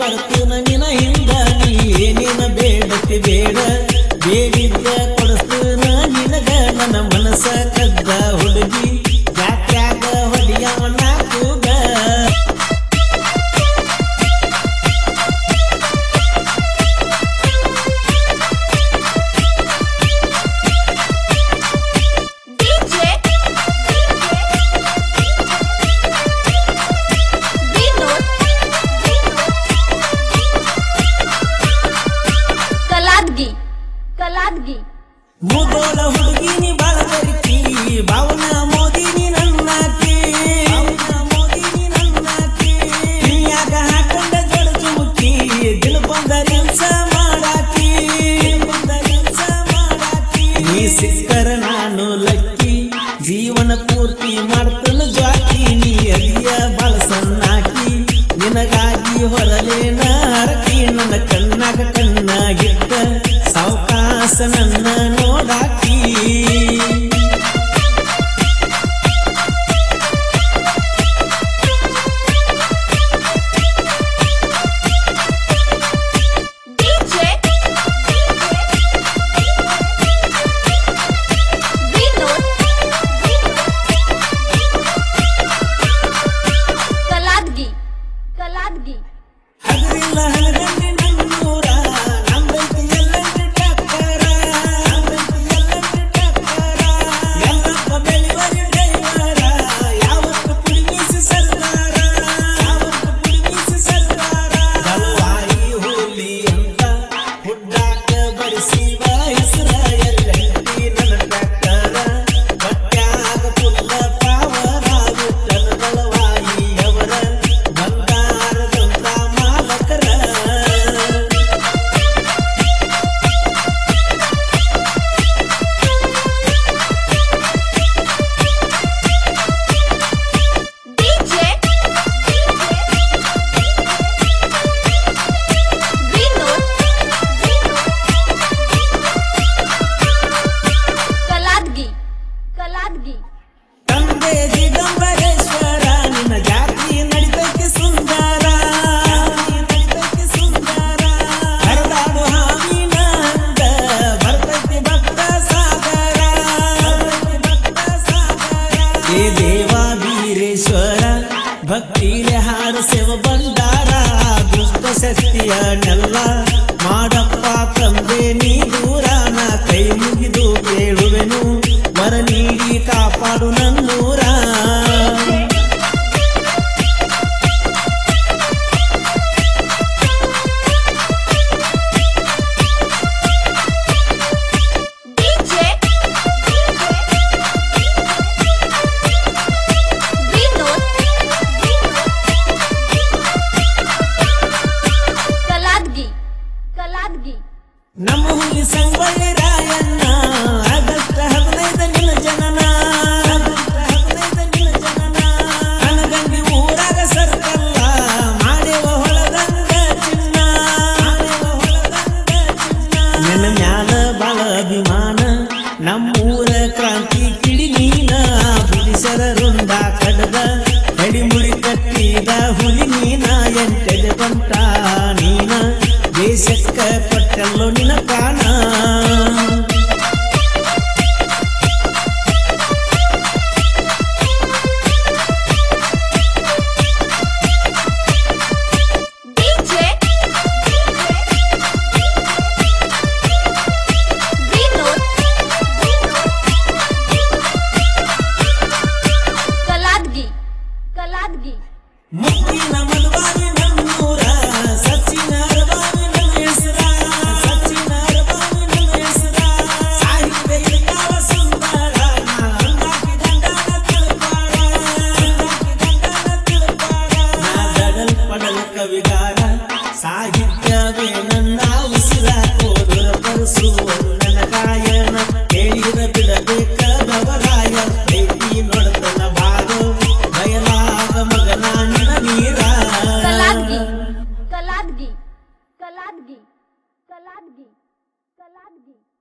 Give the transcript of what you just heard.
ಬರ್ತನ ನಿನ ಹಿಂದ ನೀ ಏನೇನ ಬೇಡತಿ ಬೇಡ ಬೇಡಿದ್ದ ಕೊಡಿಸ್ತನ ನಿನಗ ನನ್ನ ಮನಸ್ಸ ಕದ್ದ ಹುಡುಗಿ ಜಾತ್ಯಾಗ ಹೊಡಿಯವನ ಕೂಗ DJ Vinod ಕಲಾದ್ಗಿ ಕಲಾದ್ಗಿ ಮುಗೋಳ ಹುಡುಗಿನಿ ಬಾಳ ಬೆರಿಕಿ ಭಾವನ ಮೋದಿನಿ ನನ್ನಾಕಿ ಭಾವನ ಮೋದಿನಿ ನನ್ನಾಕಿ ಕಿವಿಯಾಗ ಹಾಕೊಂಡ ಜಡಜು ಮುಕ್ಕಿ ದಿನ ಬಂದ ಕೆಲಸ ಮಾಡಾಕಿ ಬಂದ ಕೆಲಸ ಮಾಡಾಕಿ ನೀ ಸಿಕ್ಕರ ನಾನು ಲಕ್ಕಿ ಜೀವನ ಪೂರ್ತಿ ಮಾಡ್ತನ ಜಾಕಿ ನೀ ಅದಿಯ ಬಾಳ ಸಣ್ಣಾಕಿ ನಿನಗಾಗಿ ಹೊರಲೇನ ಹರಕಿ ನನ್ನ ಕಣ್ಣಾಗ ಕಣ್ಣಾಗಿಟ್ಟ ಸಾವಕಾಶ ನನ್ನ ನೋಡಾಕಿ DJ Vinod ಕಲಾದ್ಗಿ ಕಲಾದ್ಗಿ ಹಗರಿಲ್ಲ ಹಲಗಂಡಿ ನನ್ನೂರ ನಮ್ಮೈತಿ ಎಲ್ಲಂಟಿ ಟಕ್ಕರ ನಮ್ಮೈತಿ ಎಲ್ಲಂಟಿ ಟಕ್ಕರ ಎಲ್ಲಪ್ಪ ಬೆಳಿವರಿ ಡ್ರೈವರ ಯಾವತ್ತು ಕುಡಿಮಿಸಿ ಸರ್ದಾರ ಯಾವತ್ತು ಕುಡಿಮಿಸಿ ಸರ್ದಾರ ಗಲ್ವಾಯಿ ಹುಲಿ ಅಂತ ಹುಡ್ಡಾಕ ಬಡಿಸಿವ ಹೆಸರ ಎಲ್ಲಂಟಿ ನನ್ನ ಟಕ್ಕರ ಬಟ್ಯಾಗ ಪುಲ್ಲ ಪಾವರ ವಿಠಲ ಗಲವಾಯಿ ಅವರ ಬಂಗಾರದಂತ ಮಾಲಕರ DJ Vinod ಕಲಾದ್ಗಿ ಕಲಾದ್ಗಿ ತಂದೆ ದಿಗಂಬರೇಶ್ವರ ನಿನ್ನ ಜಾತಿ ನಡಿತೈತಿ ಸುಂದರ ನಡಿತೈತಿ ಸುಂದರ ಹರಿದಾಡು ಹಾವಿನ ಹಂಗ ಬರ್ತೈತಿ ಭಕ್ತ ಸಾಗರ ಬರ್ತೈತಿ ಭಕ್ತ ಸಾಗರ ಏ ದೇವ ವೀರೇಶ್ವರ ಭಕ್ತಿಲೆ ಹಾರಿಸೆವ ಬಂದಾರ ದುಷ್ಟ ಶಕ್ತಿಯ ನೆಲ್ಲ ಮಾಡಪ್ಪ ತಂದೆ ನೀ ದೂರ ನಾ ಕೈ ಮುಗಿದು ಕೇಳುವೆನು ವರ ನೀಡಿ ಕಾಪಾಡು ನನ್ನೂರ DJ Vinod ಕಲಾದ್ಗಿ ಕಲಾದ್ಗಿ ನಮ್ಮ ಹುಲಿ ಸಂಗೊಳ್ಳಿ ರಾಯಣ್ಣ ಆಗಸ್ಟ್ ಹದಿನೈದು ನಿನ್ನ ಜನನ ಆಗಸ್ಟ್ ಹದಿನೈದು ನಿನ್ನ ಜನನ ಅನಗಂಡಿ ಊರಾಗ ಸರ್ಕಲ್ಲ ಮಾಡೇವ ಹೊಳದಂಗ ಚಿನ್ನ ಮಾಡೇವ ಹೊಳದಂಗ ಚಿನ್ನ ನಿನ್ನ ಮ್ಯಾಲ ಬಾಳ ಅಭಿಮಾನ ನಮ್ಮೂರ ಕ್ರಾಂತಿ ಕಿಡಿ ನೀನ ಬ್ರಿಟಿಷರ ವೃಂದ ಕಡದ ಕಡಿಮುರಿ ಕಟ್ಟಿದ ಹುಲಿ ನೀನ ಎಂಟೆದೆ ಬಂಟ ನೀನ ದೇಶಕ್ಕ ಕೊಟ್ಟಲ್ಲೋ ನಿನ್ನ ಪ್ರಾಣ DJ Vinod ಕಲಾದ್ಗಿ ಕಲಾದ್ಗಿ ಮುತ್ತಿನ ಮಲಬಾರಿ ನಮ್ಮೂರ ಸಚಿನ ಅರಬಾವಿ ನನ್ನ ಹೆಸರ ಸಚಿನ ಅರಬಾವಿ ನನ್ನ ಹೆಸರ ಸಾಹಿತ್ಯ ಇರ್ತಾವ ಸುಂದರ ನಾ ಅಂದಾಕಿ ಗಂಡನ ತಿಳ್ಪಾರ ಅಂದಾಕಿ ಗಂಡನ ತಿಳ್ಪಾರ ನಾ ಗಡಲ್ ಪಡಲ ಕವಿಗಾರ ಸಾಹಿತ್ಯವೇ ನನ್ನ ಉಸಿರ ಕೋದುರ ಪರಸುವ ನನ್ನ ಗಾಯನ ಕೇಳಿದ ಬಿಡಬೇಕ ಬವರಾಯ ಪ್ರೀತಿ ನೋಡ್ತನ ಬಾದು ಬಯಲಾಗ ಮಗನ ನಿನ ನೀರ ಕಲಾದ್ಗಿ ಕಲಾದ್ಗಿ ಕಲಾದ್ಗಿ ಕಲಾದ್ಗಿ ಕಲಾದ್ಗಿ